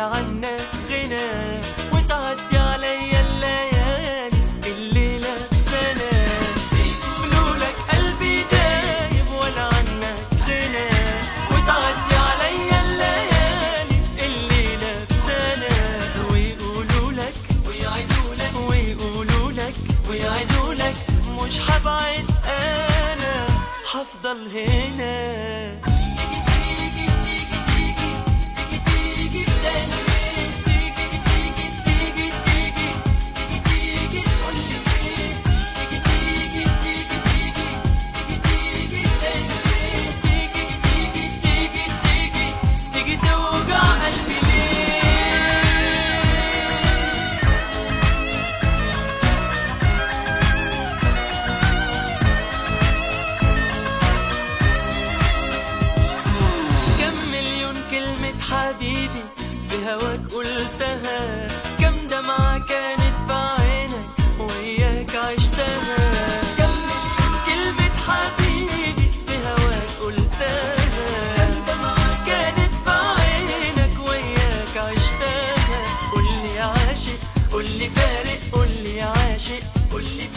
عنك غنى وتعدي عليا الليالي الليلة بسنة بيقولوا لك قلبي دايب ولا عنك غنى وتعدي عليا الليالي الليلة بسنة ويقولوا لك ويعيدوا لك ويقولوا لك ويعيدوا لك مش حبعد انا حفضل هنا تيجي توجع قلبي ليه كم مليون كلمة حبيبي في هواك قلتها كم دمعة كانت بعينك وياك عشتها كم مليون كلمة حبيبي في هواك قلتها كم دمعة كانت بعينك وياك عشتها قولي عاشق قولي فارق قولي عاشق قولي